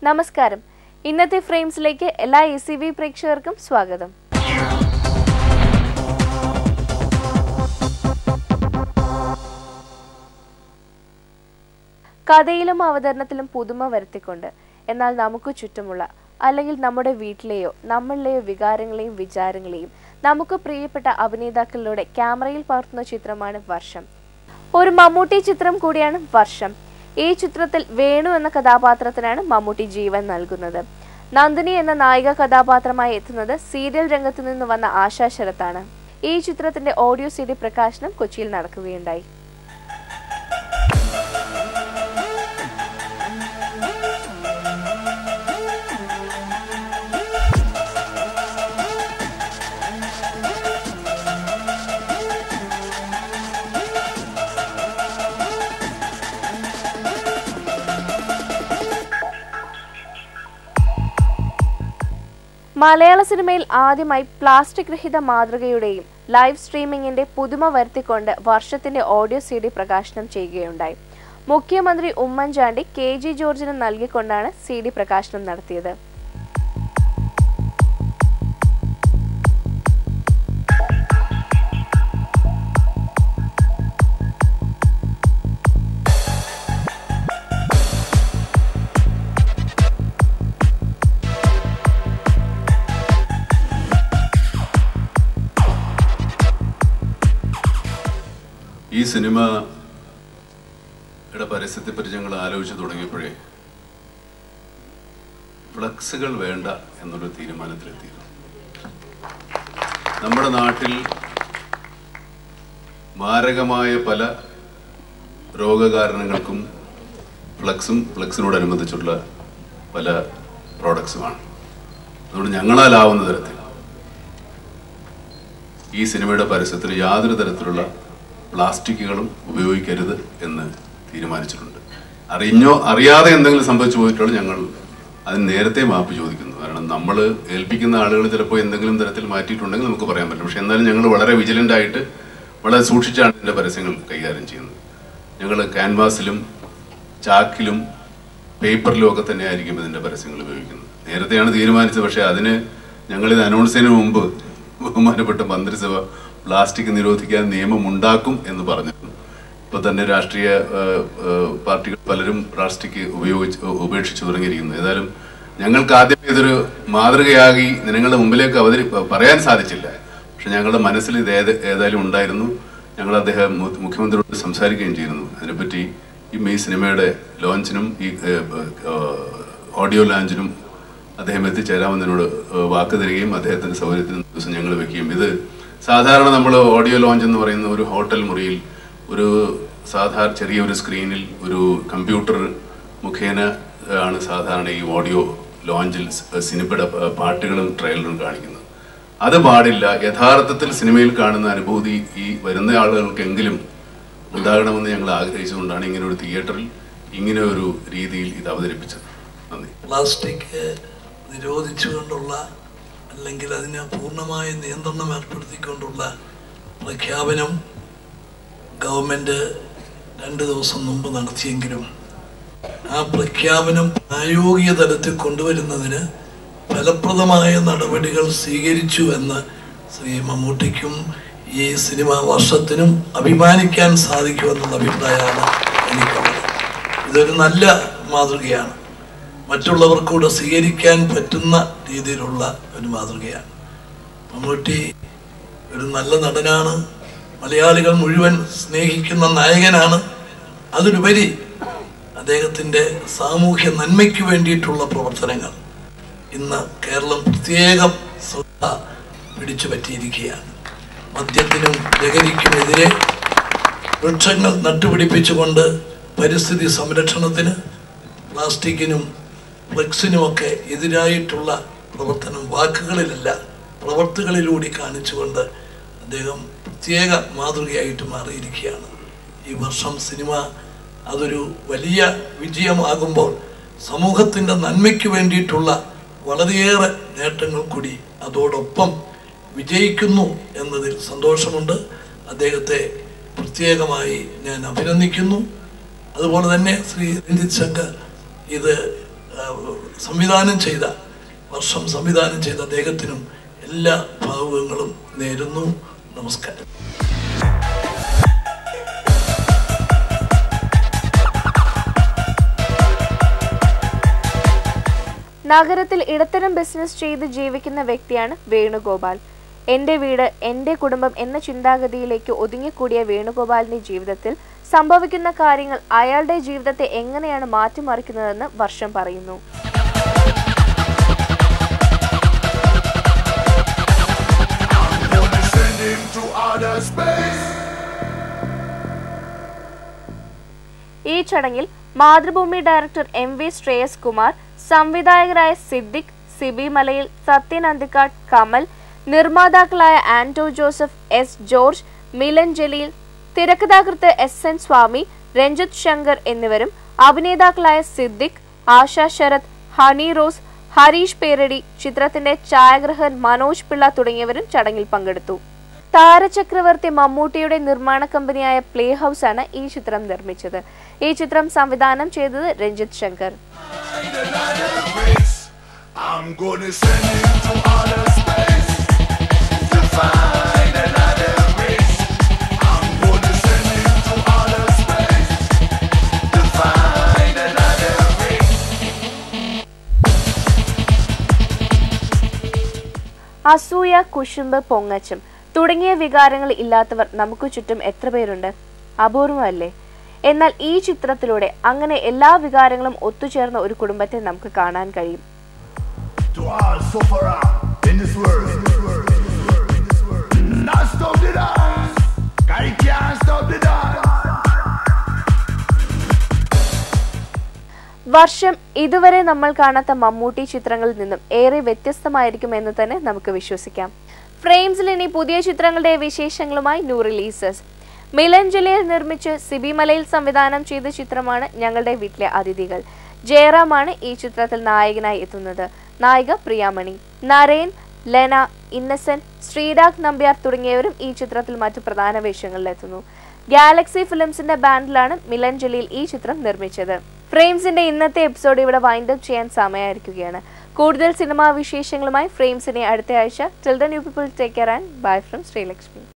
നമസ്കാരം ഇന്നത്തെ ഫ്രെയിംസിലേക്ക് എല്ലാ എ സി ബി പ്രേക്ഷകർക്കും സ്വാഗതം കഥയിലും അവതരണത്തിലും പുതുമ വരുത്തിക്കൊണ്ട് എന്നാൽ നമുക്ക് ചുറ്റുമുള്ള അല്ലെങ്കിൽ നമ്മുടെ വീട്ടിലെയോ നമ്മളിലെയോ വികാരങ്ങളെയും വിചാരങ്ങളെയും നമുക്ക് പ്രിയപ്പെട്ട അഭിനേതാക്കളിലൂടെ ക്യാമറയിൽ പകർത്തുന്ന ചിത്രമാണ് വർഷം ഒരു മമ്മൂട്ടി ചിത്രം കൂടിയാണ് വർഷം ഈ ചിത്രത്തിൽ വേണു എന്ന കഥാപാത്രത്തിനാണ് മമ്മൂട്ടി ജീവൻ നൽകുന്നത് നന്ദിനി എന്ന നായിക കഥാപാത്രമായി എത്തുന്നത് സീരിയൽ രംഗത്തു നിന്ന് വന്ന ആശാ ശരത്താണ് ഈ ചിത്രത്തിന്റെ ഓഡിയോ സി ഡി പ്രകാശനം കൊച്ചിയിൽ നടക്കുകയുണ്ടായി മലയാള സിനിമയിൽ ആദ്യമായി പ്ലാസ്റ്റിക് രഹിത മാതൃകയുടെയും ലൈവ് സ്ട്രീമിംഗിന്റെ പുതുമ വരുത്തിക്കൊണ്ട് വർഷത്തിന്റെ ഓഡിയോ സി ഡി പ്രകാശനം ചെയ്യുകയുണ്ടായി മുഖ്യമന്ത്രി ഉമ്മൻചാണ്ടി കെ ജി ജോർജിന് നൽകിക്കൊണ്ടാണ് സി ഡി പ്രകാശനം നടത്തിയത് ഈ സിനിമയുടെ പരസ്യത്തെ പറ്റി ഞങ്ങൾ ആലോചിച്ച് തുടങ്ങിയപ്പോഴേ ഫ്ലക്സുകൾ വേണ്ട എന്നൊരു തീരുമാനത്തിലെത്തിയിരുന്നു നമ്മുടെ നാട്ടിൽ മാരകമായ പല രോഗകാരണങ്ങൾക്കും ഫ്ലക്സും ഫ്ലക്സിനോടനുബന്ധിച്ചുള്ള പല പ്രോഡക്ട്സുമാണ് അതുകൊണ്ട് ഞങ്ങളാലാവുന്ന തരത്തിൽ ഈ സിനിമയുടെ പരസ്യത്തിൽ യാതൊരു തരത്തിലുള്ള പ്ലാസ്റ്റിക്കുകളും ഉപയോഗിക്കരുത് എന്ന് തീരുമാനിച്ചിട്ടുണ്ട് അറിഞ്ഞോ അറിയാതെ എന്തെങ്കിലും സംഭവിച്ചു പോയിട്ടുള്ള ഞങ്ങൾ അതിന് നേരത്തെ മാപ്പ് ചോദിക്കുന്നു കാരണം നമ്മൾ ഏൽപ്പിക്കുന്ന ആളുകൾ ചിലപ്പോൾ എന്തെങ്കിലും തരത്തിൽ മാറ്റിയിട്ടുണ്ടെങ്കിൽ നമുക്ക് പറയാൻ പറ്റും പക്ഷെ എന്നാലും ഞങ്ങൾ വളരെ വിജിലൻ്റ് ആയിട്ട് വളരെ സൂക്ഷിച്ചാണ് ഇതിൻ്റെ പരസ്യങ്ങൾ കൈകാര്യം ചെയ്യുന്നത് ഞങ്ങൾ ക്യാൻവാസിലും ചാക്കിലും പേപ്പറിലും ഒക്കെ തന്നെ ആയിരിക്കും ഇതിൻ്റെ പരസ്യങ്ങൾ ഉപയോഗിക്കുന്നത് നേരത്തെയാണ് തീരുമാനിച്ചത് പക്ഷേ അതിന് ഞങ്ങളിത് അനൗൺസ് ചെയ്യുന്നതിന് മുമ്പ് ബഹുമാനപ്പെട്ട മന്ത്രിസഭ പ്ലാസ്റ്റിക് നിരോധിക്കാൻ നിയമം ഉണ്ടാക്കും എന്ന് പറഞ്ഞിരുന്നു ഇപ്പൊ തന്നെ രാഷ്ട്രീയ ആ, ആ, പാർട്ടികൾ പലരും പ്ലാസ്റ്റിക് ഉപയോഗിച്ച് ഉപേക്ഷിച്ചു തുടങ്ങിയിരിക്കുന്നു ഏതായാലും ഞങ്ങൾക്ക് ആദ്യം ഇതൊരു മാതൃകയാകി ജനങ്ങളുടെ മുമ്പിലേക്ക് അവതരി പറയാൻ സാധിച്ചില്ല പക്ഷെ ഞങ്ങളുടെ മനസ്സിൽ ഇത് ഏത് ഏതായാലും ഉണ്ടായിരുന്നു ഞങ്ങൾ അദ്ദേഹം മു- മുഖ്യമന്ത്രിയോട് സംസാരിക്കുകയും ചെയ്തിരുന്നു അതിനെപ്പറ്റി ഈ മെയ് സിനിമയുടെ ലോഞ്ചിനും ഈ ഏ, ഏ, ഓഡിയോ ലോഞ്ചിനും അദ്ദേഹം എത്തിച്ചേരാമെന്നതിനോട് ഏഹ്, വാക്ക് തരികയും അദ്ദേഹത്തിന്റെ സൗകര്യത്തിന് ദിവസം ഞങ്ങൾ വെക്കുകയും ഇത് സാധാരണ നമ്മൾ ഓഡിയോ ലോഞ്ച് എന്ന് പറയുന്ന ഒരു ഹോട്ടൽ മുറിയിൽ ഒരു സാധാരണ ചെറിയൊരു സ്ക്രീനിൽ ഒരു കമ്പ്യൂട്ടർ മുഖേന ഏഹ്, ആണ് സാധാരണ ഈ ഓഡിയോ ലോഞ്ചിൽ സ്- സിനിമയുടെ പ- പാട്ടുകളും ട്രെയിലറും കാണിക്കുന്നത് അത് പാടില്ല യഥാർത്ഥത്തിൽ സിനിമയിൽ കാണുന്ന അനുഭൂതി ഈ വരുന്ന ആളുകൾക്കെങ്കിലും ഉണ്ടാകണമെന്ന് ഞങ്ങൾ ആഗ്രഹിച്ചുകൊണ്ടാണ് ഇങ്ങനെ ഒരു തിയേറ്ററിൽ ഇങ്ങനെ ഒരു രീതിയിൽ ഇത് അവതരിപ്പിച്ചത് നന്ദി പ്ലാസ്റ്റിക് നിരോധിച്ചുകൊണ്ടുള്ള അല്ലെങ്കിൽ അതിന് പൂർണ്ണമായ നിയന്ത്രണം ഏർപ്പെടുത്തിക്കൊണ്ടുള്ള പ്രഖ്യാപനം ഗവൺമെൻറ് രണ്ട് ദിവസം മുമ്പ് നടത്തിയെങ്കിലും ആ പ്രഖ്യാപനം പ്രായോഗിക തലത്തിൽ കൊണ്ടുവരുന്നതിന് ഫലപ്രദമായ നടപടികൾ സ്വീകരിച്ചു എന്ന് ശ്രീ മമ്മൂട്ടിക്കും ഈ സിനിമാ വർഷത്തിനും അഭിമാനിക്കാൻ സാധിക്കുമെന്നുള്ള അഭിപ്രായമാണ് എനിക്കുള്ളത് ഇതൊരു നല്ല മാതൃകയാണ് മറ്റുള്ളവർക്കൂടെ സ്വീകരിക്കാൻ പറ്റുന്ന രീതിയിലുള്ള ഒരു മാതൃകയാണ് മമ്മൂട്ടി ഒരു നല്ല നടനാണ് മലയാളികൾ മുഴുവൻ സ്നേഹിക്കുന്ന നായകനാണ് അതിലുപരി അദ്ദേഹത്തിൻ്റെ സാമൂഹ്യ നന്മയ്ക്ക് വേണ്ടിയിട്ടുള്ള പ്രവർത്തനങ്ങൾ ഇന്ന് കേരളം പ്രത്യേകം ശ്രദ്ധ പിടിച്ചു പറ്റിയിരിക്കുകയാണ് മദ്യത്തിനും ലഹരിക്കുമെതിരെ വൃക്ഷങ്ങൾ നട്ടുപിടിപ്പിച്ചുകൊണ്ട് പരിസ്ഥിതി സംരക്ഷണത്തിന് പ്ലാസ്റ്റിക്കിനും ഫ്ലെക്സിനുമൊക്കെ എതിരായിട്ടുള്ള പ്രവർത്തനം വാക്കുകളിലല്ല പ്രവർത്തികളിലൂടെ കാണിച്ചുകൊണ്ട് അദ്ദേഹം പ്രത്യേക മാതൃകയായിട്ട് മാറിയിരിക്കുകയാണ് ഈ വർഷം സിനിമ അതൊരു വലിയ വിജയമാകുമ്പോൾ സമൂഹത്തിൻ്റെ നന്മയ്ക്ക് വേണ്ടിയിട്ടുള്ള വളരെയേറെ നേട്ടങ്ങൾ കൂടി അതോടൊപ്പം വിജയിക്കുന്നു എന്നതിൽ സന്തോഷമുണ്ട് അദ്ദേഹത്തെ പ്രത്യേകമായി ഞാൻ അഭിനന്ദിക്കുന്നു അതുപോലെ തന്നെ ശ്രീ രഞ്ജിത് ശങ്കർ ഇത് ആ, സംവിധാനം ചെയ്ത വർഷം സംവിധാനം ചെയ്ത അദ്ദേഹത്തിനും എല്ലാ ഭാവുകങ്ങളും നേരുന്നു നമസ്കാരം നഗരത്തിൽ ഇടത്തരം ബിസിനസ് ചെയ്ത് ജീവിക്കുന്ന വ്യക്തിയാണ് വേണുഗോപാൽ എന്റെ വീട് എന്റെ കുടുംബം എന്ന ചിന്താഗതിയിലേക്ക് ഒതുങ്ങിക്കൂടിയ വേണുഗോപാലിന്റെ ജീവിതത്തിൽ സംഭവിക്കുന്ന കാര്യങ്ങൾ അയാളുടെ ജീവിതത്തെ എങ്ങനെയാണ് മാറ്റിമറിക്കുന്നതെന്ന് വർഷം പറയുന്നു Gonna send him to outer space. ഈ ചടങ്ങിൽ Mathrubhumi director M V Shreyas Kumar സംവിധായകരായ സിദ്ദിഖ് സിബി മലയിൽ സത്യൻ അന്തിക്കാട് കമൽ നിർമ്മാതാക്കളായ ആന്റോ ജോസഫ് എസ് ജോർജ് മിലൻ ജലീൽ തിരക്കഥാകൃത്ത് എസ് എൻ സ്വാമി രഞ്ജിത്ത് ശങ്കർ എന്നിവരും അഭിനേതാക്കളായ സിദ്ദിഖ് ആശ ശരത് ഹണി റോസ് ഹരീഷ് പേരടി ചിത്രത്തിന്റെ ഛായാഗ്രഹകൻ മനോജ് പിള്ള തുടങ്ങിയവരും ചടങ്ങിൽ പങ്കെടുത്തു താരചക്രവർത്തി മമ്മൂട്ടിയുടെ നിർമ്മാണ കമ്പനിയായ പ്ലേ ഹൗസ് ആണ് ഈ ചിത്രം നിർമ്മിച്ചത് ഈ ചിത്രം സംവിധാനം ചെയ്തത് Ranjith Shankar I'm gonna send him to outer space to find another race. I'm gonna send him to outer space to find another race. അസൂയ കുശുമ്പ് പൊങ്ങച്ചം തുടങ്ങിയ വികാരങ്ങൾ ഇല്ലാത്തവർ നമുക്ക് ചുറ്റും എത്ര പേരുണ്ട് അപൂർവമല്ലേ എന്നാൽ ഈ ചിത്രത്തിലൂടെ അങ്ങനെ എല്ലാ വികാരങ്ങളും ഒത്തുചേർന്ന ഒരു കുടുംബത്തെ നമുക്ക് കാണാൻ കഴിയും To all sufferer in this world. Not stop the dance. God he can't stop the dance. വർഷം ഇതുവരെ നമ്മൾ കാണാത്ത മമ്മൂട്ടി ചിത്രങ്ങളിൽ നിന്നും ഏറെ വ്യത്യസ്തമായിരിക്കും എന്ന് തന്നെ നമുക്ക് വിശ്വസിക്കാം ഫ്രെയിംസിൽ ഇനി പുതിയ ചിത്രങ്ങളുടെ വിശേഷങ്ങളുമായി ന്യൂ റിലീസസ് മിലഞ്ജലിയിൽ നിർമ്മിച്ച് സിബി മലയിൽ സംവിധാനം ചെയ്ത ചിത്രമാണ് ഞങ്ങളുടെ വീട്ടിലെ അതിഥികൾ ജയറാമാണ് ഈ ചിത്രത്തിൽ നായകനായി എത്തുന്നത് നായിക പ്രിയാമണി നരേൻ ലെന ഇന്നസെന്റ് ശ്രീരാഗ് നമ്പ്യാർ തുടങ്ങിയവരും ഈ ചിത്രത്തിൽ മറ്റു പ്രധാന വേഷങ്ങളിലെത്തുന്നു ഗാലക്സി ഫിലിംസിന്റെ ബാൻഡിലാണ് മിലഞ്ജലിയിൽ ഈ ചിത്രം നിർമ്മിച്ചത് ഫ്രെയിംസിന്റെ ഇന്നത്തെ എപ്പിസോഡ് ഇവിടെ വൈൻഡ് അപ്പ് ചെയ്യാൻ സമയമായിരിക്കുകയാണ് കൂടുതൽ സിനിമാ വിശേഷങ്ങളുമായി ഫ്രെയിംസിനെ അടുത്ത ആഴ്ച till the new people take care and bye from Sreelakshmi